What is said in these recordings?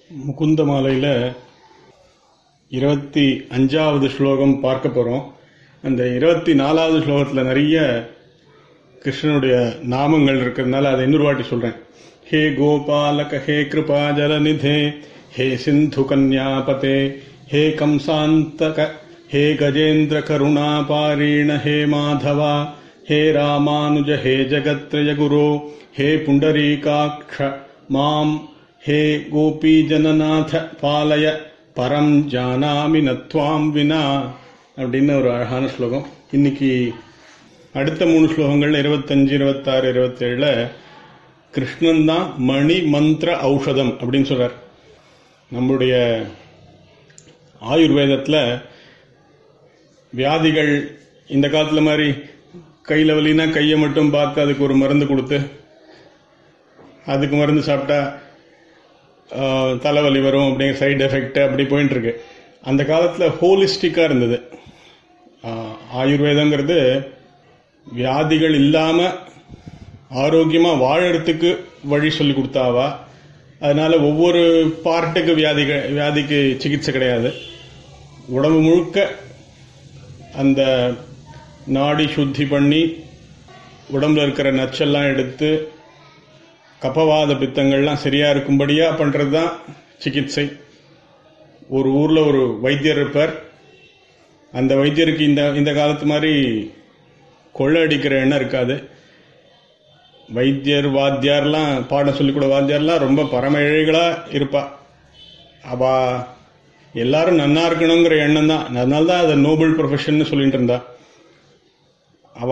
முகுந்த மாலையில் இருபத்தி அஞ்சாவது ஸ்லோகம் பார்க்க போகிறோம் அந்த இருபத்தி நாலாவது ஸ்லோகத்தில் நிறைய கிருஷ்ணனுடைய நாமங்கள் இருக்கிறதுனால அதை இன்னொரு வாட்டி சொல்கிறேன் ஹே கோபாலக ஹே கிருபா ஜலநிதே ஹே சிந்து கன்யாபதே ஹே கம்சாந்தக ஹே கஜேந்திர கருணா பாரீண ஹே மாதவா ஹே ராமானுஜ ஹே ஜகத்ரய குரு ஹே புண்டரீகாட்ச மாம் ஹே கோபி ஜனநாத பாலய பரம் ஜானாமி நத்வாம் வினா அப்படின்னு ஒரு அழகான ஸ்லோகம் இன்னைக்கு அடுத்த மூணு ஸ்லோகங்கள் இருபத்தஞ்சு இருபத்தாறு இருபத்தேழுல கிருஷ்ணன் தான் மணி மந்திர ஔஷதம் அப்படின்னு சொல்றார் நம்முடைய ஆயுர்வேதத்தில் வியாதிகள் இந்த காலத்தில் மாதிரி கையில் வலினா கையை மட்டும் பார்த்து அதுக்கு ஒரு மருந்து கொடுத்து அதுக்கு மருந்து சாப்பிட்டா ஆஹ், தலைவலி வரும் அப்படிங்கிற சைடு எஃபெக்ட் அப்படி போயிட்டு இருக்கு அந்த காலத்தில் ஹோலிஸ்டிக்காக இருந்தது ஆஹ், ஆயுர்வேதங்கிறது வியாதிகள் இல்லாமல் ஆரோக்கியமாக வாழறதுக்கு வழி சொல்லி கொடுத்தாவா அதனால ஒவ்வொரு பார்ட்டுக்கு வியாதிகள் வியாதிக்கு சிகிச்சை கிடையாது உடம்பு முழுக்க அந்த நாடி சுத்தி பண்ணி உடம்புல இருக்கிற நச்செல்லாம் எடுத்து கபவாத பித்தங்கள்லாம் சரியா இருக்கும்படியா பண்றது தான் சிகிச்சை ஒரு ஊர்ல ஒரு வைத்தியர் இருப்பார் அந்த வைத்தியருக்கு இந்த இந்த காலத்து மாதிரி கொள்ளை அடிக்கிற எண்ணம் இருக்காது வைத்தியர் வாத்தியார்லாம் பாடம் சொல்லிக் கூட வாத்தியார்லாம் ரொம்ப பரம ஏழைகளா இருப்பா அவ எல்லாரும் நன்னா இருக்கணுங்கிற எண்ணம் தான் அதனால தான் அதை நோபல் ப்ரொஃபஷன் சொல்லிட்டு இருந்தா அவ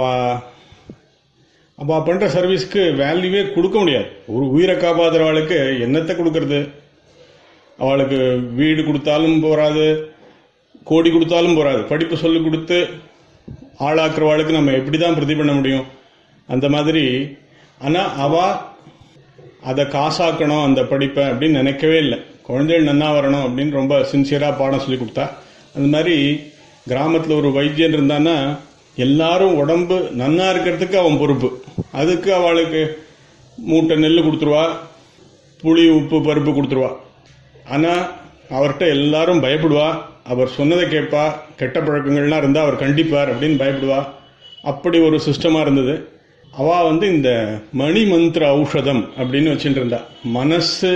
அவ பண்ற சர்வீஸ்க்கு வேல்யூவே கொடுக்க முடியாது ஒரு உயிரை காப்பாத்துறவாளுக்கு என்னத்தை கொடுக்கறது அவளுக்கு வீடு கொடுத்தாலும் போறாது கோடி கொடுத்தாலும் போறாது படிப்பு சொல்லி கொடுத்து ஆளாக்குறவாளுக்கு நம்ம எப்படி தான் பிரதி பண்ண முடியும் அந்த மாதிரி ஆனா அவ அதை காசாக்கணும் அந்த படிப்பை அப்படின்னு நினைக்கவே இல்லை குழந்தைகள் நன்னா வரணும் அப்படின்னு ரொம்ப சின்சியரா பாடம் சொல்லி கொடுத்தா அந்த மாதிரி கிராமத்துல ஒரு வைத்தியன் இருந்தான்னா எல்லாரும் உடம்பு நன்னா இருக்கிறதுக்கு அவன் பொறுப்பு அதுக்கு அவளுக்கு மூட்டை நெல் கொடுத்துருவா புளி உப்பு பருப்பு கொடுத்துருவா ஆனா அவர்கிட்ட எல்லாரும் பயப்படுவா அவர் சொன்னதை கேட்பா கெட்ட பழக்கங்கள்லாம் இருந்தா அவர் கண்டிப்பார் அப்படின்னு பயப்படுவா அப்படி ஒரு சிஸ்டமா இருந்தது அவ வந்து இந்த மணி மந்திர ஔஷதம் அப்படின்னு வச்சுட்டு இருந்தா மனசு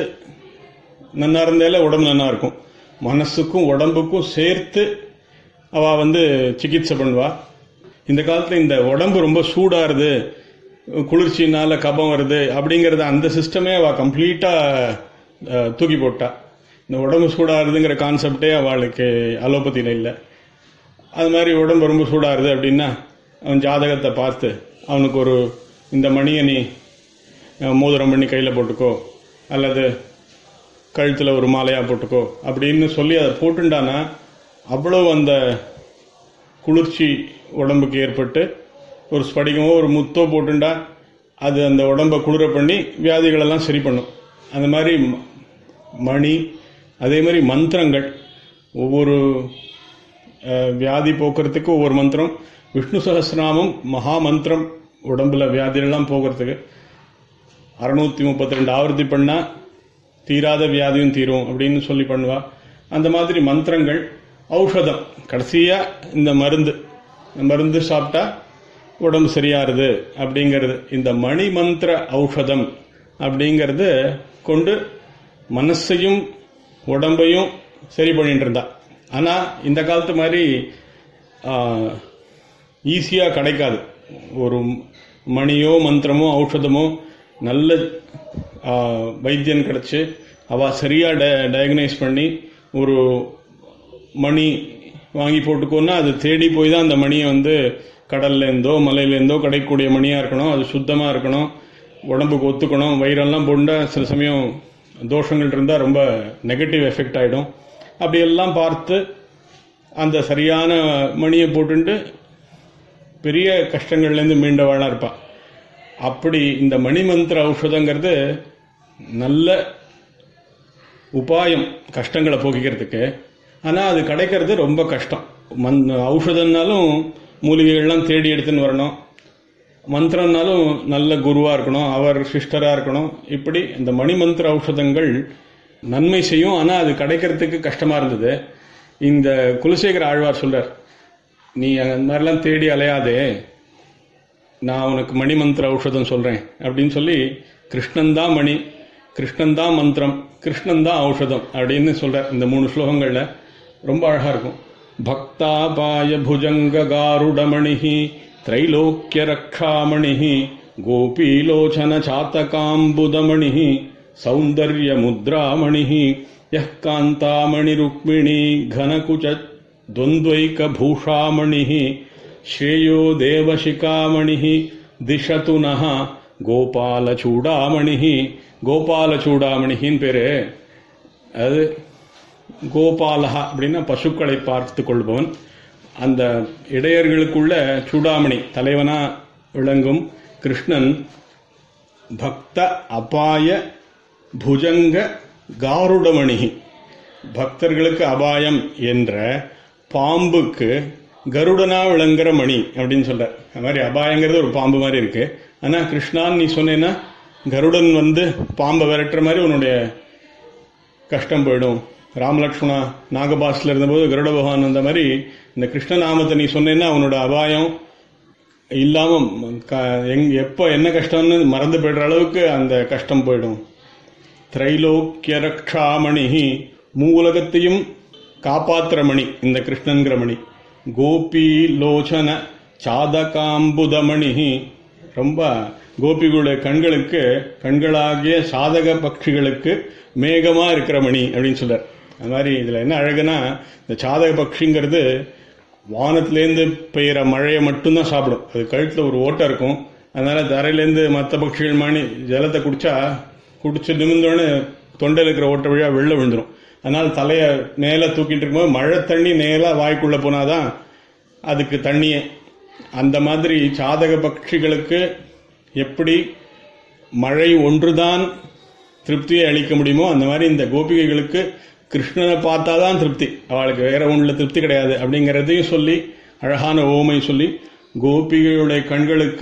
நன்னா இருந்தால உடம்பு நன்னா இருக்கும் மனசுக்கும் உடம்புக்கும் சேர்த்து அவ வந்து சிகிச்சை பண்ணுவா இந்த காலத்துல இந்த உடம்பு ரொம்ப சூடாருது குளிர்ச்சினால கபம் வருது அப்படிங்கறத அந்த சிஸ்டமே அவ கம்ப்ளீட்டா அஹ், தூக்கி போட்டா இந்த உடம்பு சூடாருதுங்கிற கான்செப்டே அவளுக்கு அலோபதியில இல்லை அது மாதிரி உடம்பு ரொம்ப சூடாருது அப்படின்னா அவன் ஜாதகத்தை பார்த்து அவனுக்கு ஒரு இந்த மணியை நீ அஹ், மோதிரம் பண்ணி கையில் போட்டுக்கோ அல்லது கழுத்தில் ஒரு மாலையாக போட்டுக்கோ அப்படின்னு சொல்லி அதை போட்டுண்டானா அவ்வளோ அந்த குளிர்ச்சி உடம்புக்கு ஏற்பட்டு ஒரு ஸ்படிகமோ ஒரு முத்தோ போட்டுண்டா அது அந்த உடம்பை குளிர பண்ணி வியாதிகளெல்லாம் சரி பண்ணும் அந்த மாதிரி ம- மணி அதே மாதிரி மந்திரங்கள் ஒவ்வொரு அஹ், வியாதி போக்குறதுக்கு ஒவ்வொரு மந்திரம் விஷ்ணு சகஸ்ரநாமம் மகா மந்திரம் உடம்புல வியாதியெல்லாம் போகிறதுக்கு அறுநூத்தி முப்பத்தி ரெண்டு ஆவர்த்தி பண்ணா தீராத வியாதியும் தீரும் அப்படின்னு சொல்லி பண்ணுவா அந்த மாதிரி மந்திரங்கள் ஔஷதம் கடைசியா இந்த மருந்து இந்த மருந்து சாப்பிட்டா உடம்பு சரியாருது அப்படிங்கிறது இந்த மணி மந்திர ஔஷதம் அப்படிங்கிறது கொண்டு மனசையும் உடம்பையும் சரி பண்ணிட்டு இருந்தா ஆனா இந்த காலத்து மாதிரி ஈஸியா கிடைக்காது ஒரு மணியோ மந்திரமோ ஔஷதமோ நல்ல ஆ, வைத்தியன் கிடைச்சு அவ சரியா டயக்னைஸ் பண்ணி ஒரு மணி வாங்கி போட்டுக்கோன்னா அது தேடி போய் தான் அந்த மணியை வந்து கடல்ல இருந்தோ மலையில இருந்தோ கிடைக்கக்கூடிய மணியா இருக்கணும் அது சுத்தமா இருக்கணும் உடம்புக்கு ஒத்துக்கணும் வயிறெல்லாம் போண்டா சில சமயம் தோஷங்கள் இருந்தா ரொம்ப நெகட்டிவ் எஃபெக்ட் ஆயிடும் அப்படியெல்லாம் பார்த்து அந்த சரியான மணியை போட்டுண்டு பெரிய கஷ்டங்கள்லேருந்து மீண்டவாளா இருப்பா அப்படி இந்த மணிமந்திர ஔஷதங்கிறது நல்ல உபாயம் கஷ்டங்களை போக்கிக்கிறதுக்கு ஆனால் அது கிடைக்கிறது ரொம்ப கஷ்டம் மந் ஔஷதம்னாலும் மூலிகைகள்லாம் தேடி எடுத்துன்னு வரணும் மந்திரம்னாலும் நல்ல குருவா இருக்கணும் அவர் சிஸ்டரா இருக்கணும் இப்படி இந்த மணிமந்திர ஔஷதங்கள் நன்மை செய்யும் ஆனா அது கிடைக்கிறதுக்கு கஷ்டமா இருந்தது இந்த குலசேகர ஆழ்வார் சொல்றார் நீ அந்த மாதிரிலாம் தேடி அலையாதே நான் உனக்கு மணி மந்திர ஔஷதம் சொல்றேன் அப்படின்னு சொல்லி கிருஷ்ணன் தான் மணி கிருஷ்ணன் தான் மந்திரம் கிருஷ்ணன் தான் ஔஷதம் அப்படின்னு சொல்றார் இந்த மூணு ஸ்லோகங்கள்ல ரொம்ப அழகா இருக்கும் பக்தாபாய புஜங்க காருடமணி திரைலோக்கிய ரக்ஷாமணி கோபீலோச்சன சாத்தகாம்புதமணி சௌந்தர்ய முத்ராமணி யः காந்தாமணி ருக்மிணி घनकुच द्वन्द्वैकभूषामणिः श्रेयो देवशिखामणिः दिशतु नः கோபாலச்சூடாமணிः கோபாலச்சூடாமணிகின்னு பேரு அது கோபாலஹா அப்படின்னா பசுக்களை பார்த்து கொள்பவன் அந்த இடையர்களுக்குள்ள சூடாமணி தலைவனா விளங்கும் கிருஷ்ணன் பக்த அபாய புஜங்க காருடமணி பக்தர்களுக்கு அபாயம் என்ற பாம்புக்கு கருடனா விளங்குற மணி அப்படின்னு சொல்ற அது மாதிரி அபாயங்கிறது ஒரு பாம்பு மாதிரி இருக்கு ஆனா கிருஷ்ணான் நீ சொன்னேன்னா கருடன் வந்து பாம்பை விரட்டுற மாதிரி உன்னுடைய கஷ்டம் போயிடும் ராமலக்ஷ்மணா நாகபாஸ்ல இருந்தபோது கருட பகவான் அந்த மாதிரி இந்த கிருஷ்ண நாமத்தை நீ சொன்னேன்னா அவனோட அபாயம் இல்லாம க- எங்- எப்போ என்ன கஷ்டம்னு மறந்து போயிடுற அளவுக்கு அந்த கஷ்டம் போயிடும் திரைலோக்கிய ரக்ஷாமணி மூலகத்தையும் காப்பாத்துற மணி இந்த கிருஷ்ணன்கிற மணி கோபி லோச்சன சாதகாம்புதமணி ரொம்ப கோபிகளுடைய கண்களுக்கு கண்களாகிய சாதக பட்சிகளுக்கு மேகமா இருக்கிற மணி அப்படின்னு சொல்றார் அது மாதிரி இதுல என்ன அழகுனா இந்த சாதக பட்சிங்கிறது வானத்திலேருந்து பெய்கிற மழையை மட்டும்தான் சாப்பிடும் அது கழுத்துல ஒரு ஓட்டை இருக்கும் அதனால தரையிலேருந்து மற்ற பட்சிகள் மாதிரி ஜலத்தை குடிச்சா குடிச்சு நிமிந்தோடனே தொண்டையில் இருக்கிற ஓட்டை வழியா வெளில விழுந்துரும் அதனால தலையை மேலே தூக்கிட்டு இருக்கும்போது மழை தண்ணி நேரா வாய்க்குள்ள போனாதான் அதுக்கு தண்ணியே அந்த மாதிரி சாதக பட்சிகளுக்கு எப்படி மழை ஒன்றுதான் திருப்தியை அளிக்க முடியுமோ அந்த மாதிரி இந்த கோபிகைகளுக்கு கிருஷ்ணனை பார்த்தாதான் திருப்தி அவளுக்கு வேற ஒன்றுல திருப்தி கிடையாது அப்படிங்கிறதையும் சொல்லி அழகான ஓமை சொல்லி கோபிகையுடைய கண்களுக்கு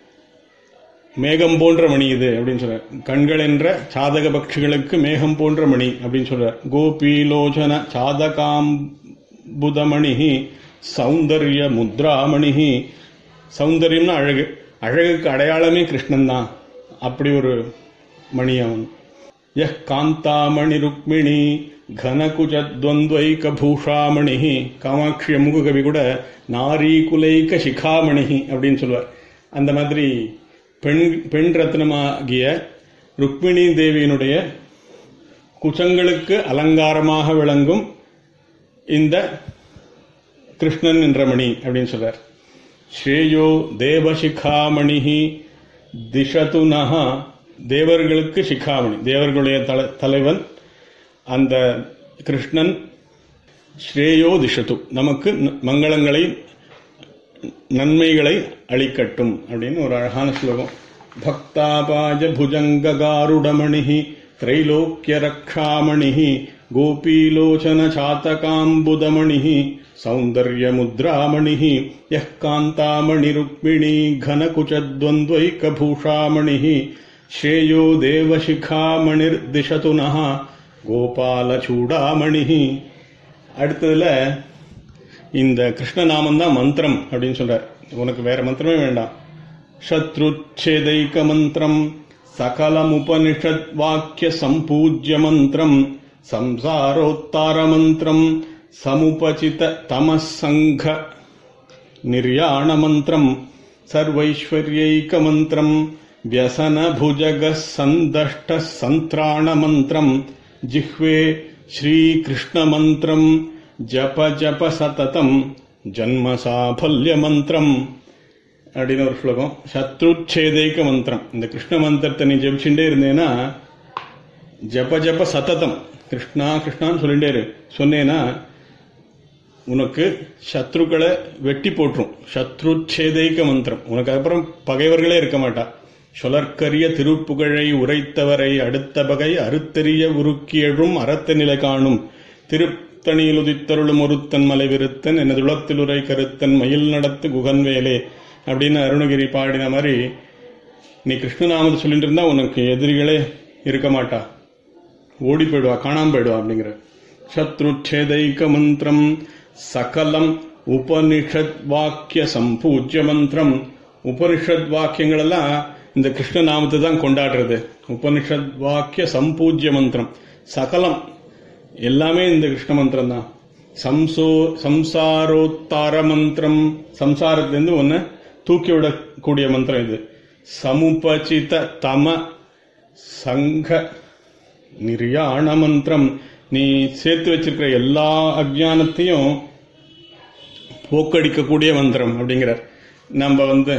மேகம் போன்ற மணி இது அப்படின்னு சொல்றார் கண்கள் என்ற சாதக பட்சிகளுக்கு மேகம் போன்ற மணி அப்படின்னு சொல்றார் கோபீலோச்சன சாதகாம்புதமணி சௌந்தர்ய முத்ராமணி சௌந்தரியம்னா அழகு அழகுக்கு அடையாளமே கிருஷ்ணன் தான் அப்படி ஒரு மணி அவன் யஹ் காந்தாமணி ருக்மிணி கனகுஜத்வந்த்வைக பூஷாமணி காமாட்சி அமுக கவி கூட நாரி குலைக்க சிகாமணி அப்படின்னு சொல்லுவார் அந்த மாதிரி பெண் பெண் ரத்னமாகிய ருக்மிணி தேவியினுடைய குச்சங்களுக்கு அலங்காரமாக விளங்கும் இந்த கிருஷ்ணன் என்ற மணி அப்படின்னு சொல்றார் ஸ்ரேயோ தேவசிகாமணி திஷது நஹா தேவர்களுக்கு சிகாமணி தேவர்களுடைய தல- தலைவன் அந்த கிருஷ்ணன் ஸ்ரேயோ திஷது நமக்கு ந- மங்களங்களை நன்மைகளை அளிக்கட்டும் அப்படின்னு ஒரு அழகான ஸ்லோகம் பக்தாபாஜ புஜங்ககாருடமணி திரைலோக்கிய ரக்ஷாமணி கோபீலோச்சன சாத்தகாம்புதமணி சௌந்தர்ய முத்ராமணி யः காந்தாமணி ருக்மிணி घनकुचद्वन्द्वैक பூஷாமணி ஸ்ரேயோ தேவசிகாமணிர்திஷது நः கோபாலச்சூடாமணி அடுத்ததுல இந்த கிருஷ்ணநாமம் தான் மந்திரம் அப்படின்னு சொல்றார் உனக்கு வேற மந்திரமே வேண்டாம் சத்ருச்சேதைக மந்திரம் சகலமுபனிஷத் வாக்கிய சம்பூஜ்ய மந்திரம் சம்சாரோத்தார மந்திரம் சமுபசித தமசங்க निर्याण मन्त्रम् सर्वैश्वर्यैकमन्त्रम् व्यसनभुजगः सन्दष्टः सन्त्राणमन्त्रम् जिह्वे श्रीकृष्णमन्त्रम् जप जप सततम् ஜன்மசாபல்யமந்திரம் அப்படின்னு ஒரு ஸ்லோகம் சத்ருச்சேதைக்க மந்திரம் இந்த கிருஷ்ண மந்திரத்தை நீ ஜெபிச்சுட்டே இருந்தேன்னா ஜப ஜப சததம் கிருஷ்ணா கிருஷ்ணான்னு சொல்லிட்டே இரு சொன்னேன்னா உனக்கு சத்ருக்களை வெட்டி போட்டுரும் சத்ருச்சேதைக்க மந்திரம் உனக்கு அப்புறம் பகைவர்களே இருக்க மாட்டா சொலற்கரிய திருப்புகழை உரைத்தவரை அடுத்த பகை அறுத்தெறிய உருக்கியழும் அறத்த நிலை காணும் திருத்தணியில் உதித்தருளும் ஒருத்தன் மலை விருத்தன் எனது உளத்தில் உரை கருத்தன் மயில் நடத்து குகன் வேலே அப்படின்னு அருணகிரி பாடின மாதிரி நீ கிருஷ்ணநாமத்தை சொல்லிட்டு இருந்தா உனக்கு எதிரிகளே இருக்க மாட்டா ஓடி போயிடுவா காணாம போயிடுவா அப்படிங்கிற சத்ருச்சேதைக மந்திரம் சகலம் உபனிஷத் வாக்கிய சம்பூஜ்ய மந்திரம் உபனிஷத் வாக்கியங்கள் எல்லாம் இந்த கிருஷ்ண நாமத்தை தான் கொண்டாடுறது உபனிஷத் வாக்கிய சம்பூஜ்ய மந்திரம் சகலம் எல்லாமே இந்த கிருஷ்ண மந்திரம் தான் சம்சோ சம்சாரோத்தார மந்திரம் சம்சாரத்திலிருந்து ஒன்னு தூக்கி விடக்கூடிய மந்திரம் இது சமுபசித தம சங்க நிர்யாண மந்திரம் நீ சேர்த்து வச்சிருக்கிற எல்லா அஜானத்தையும் போக்கடிக்கக்கூடிய மந்திரம் அப்படிங்கிறார் நம்ம வந்து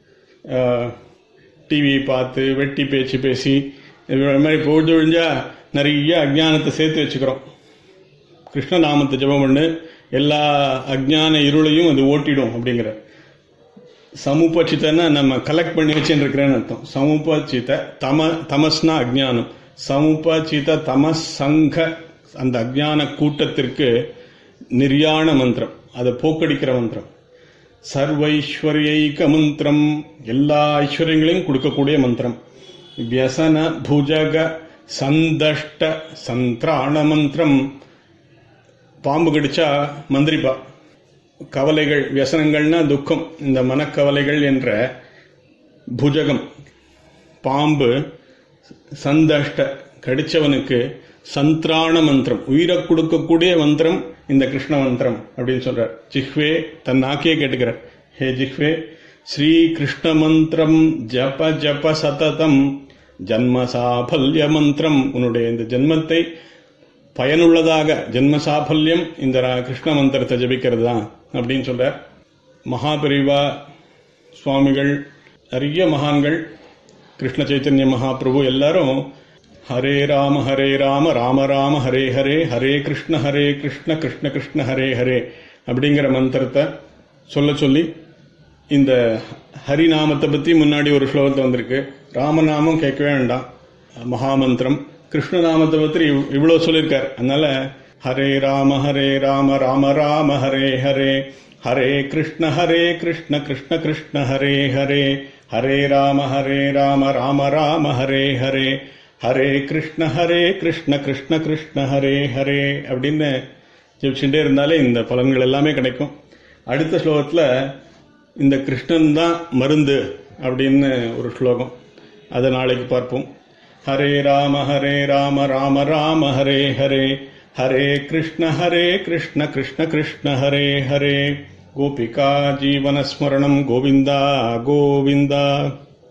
டிவி பார்த்து வெட்டி பேச்சு பேசி இது மாதிரி பொழுது ஒழிஞ்சா நிறைய அஜானத்தை சேர்த்து வச்சுக்கிறோம் கிருஷ்ண நாமத்தை ஜெபம் பண்ணு எல்லா அஜ்ஞான இருளையும் அது ஓட்டிடும் அப்படிங்கிற சமுபச்சித்தன்னா நம்ம கலெக்ட் பண்ணி வச்சுன்னு இருக்கிறேன்னு அர்த்தம் சமுபச்சித்த தம தமஸ்னா அஜ்ஞானம் சமுபச்சித தமஸ் சங்க அந்த அஜ்ஞான கூட்டத்திற்கு நிர்யாண மந்திரம் அதை போக்கடிக்கிற மந்திரம் சர்வைஸ்வரியைக மந்திரம் எல்லா ஐஸ்வர்யங்களையும் கொடுக்கக்கூடிய மந்திரம் வியசன புஜக சந்தஷ்ட சந்திராண மந்திரம் பாம்பு கடிச்சா மந்திரிப்பா கவலைகள் வியசனங்கள்னா துக்கம் இந்த மனக்கவலைகள் என்ற புஜகம் பாம்பு சந்தஷ்ட கடிச்சவனுக்கு சந்திராண மந்திரம் உயிரை கொடுக்கக்கூடிய மந்திரம் இந்த கிருஷ்ண மந்திரம் அப்படின்னு சொல்றார் ஜிஹ்வே தன் நாக்கியே கேட்டுக்கிறார் ஹே ஜிஹ்வே ஸ்ரீ கிருஷ்ண மந்திரம் ஜப ஜப சததம் ஜன்ம சாபல்ய மந்திரம் உன்னுடைய இந்த ஜென்மத்தை பயனுள்ளதாக ஜென்ம சாபல்யம் இந்த ரா- கிருஷ்ண மந்திரத்தை ஜபிக்கிறது தான் அப்படின்னு சொல்றார் மகாபரிவா சுவாமிகள் நிறைய மகான்கள் கிருஷ்ண சைத்தன்ய மகாபிரபு எல்லாரும் ஹரே ராம ஹரே ராம ராம ராம ஹரே ஹரே ஹரே கிருஷ்ண ஹரே கிருஷ்ண கிருஷ்ண கிருஷ்ண ஹரே ஹரே அப்படிங்கிற மந்திரத்தை சொல்ல சொல்லி இந்த ஹரிநாமத்தை பத்தி முன்னாடி ஒரு ஸ்லோகத்தை வந்திருக்கு ராமநாமம் கேட்கவே வேண்டாம் மகாமந்திரம் கிருஷ்ணநாமத்தை பத்தி இவ்- இவ்வளவு சொல்லியிருக்கார் அதனால ஹரே ராம ஹரே ராம ராம ராம ஹரே ஹரே ஹரே கிருஷ்ண ஹரே கிருஷ்ண கிருஷ்ண கிருஷ்ண ஹரே ஹரே ஹரே ராம ஹரே ராம ராம ராம ஹரே ஹரே ஹரே கிருஷ்ண ஹரே கிருஷ்ண கிருஷ்ண கிருஷ்ண ஹரே ஹரே அப்படின்னு ஜெபிச்சுட்டே இருந்தாலே இந்த பலன்கள் எல்லாமே கிடைக்கும் அடுத்த ஸ்லோகத்துல இந்த கிருஷ்ணன் தான் மருந்து அப்படின்னு ஒரு ஸ்லோகம் அதை நாளைக்கு பார்ப்போம் ஹரே ராம ஹரே ராம ராம ராம ஹரே ஹரே ஹரே கிருஷ்ண ஹரே கிருஷ்ண கிருஷ்ண கிருஷ்ண ஹரே ஹரே கோபிகா ஜீவனஸ்மரணம் கோவிந்தா கோவிந்தா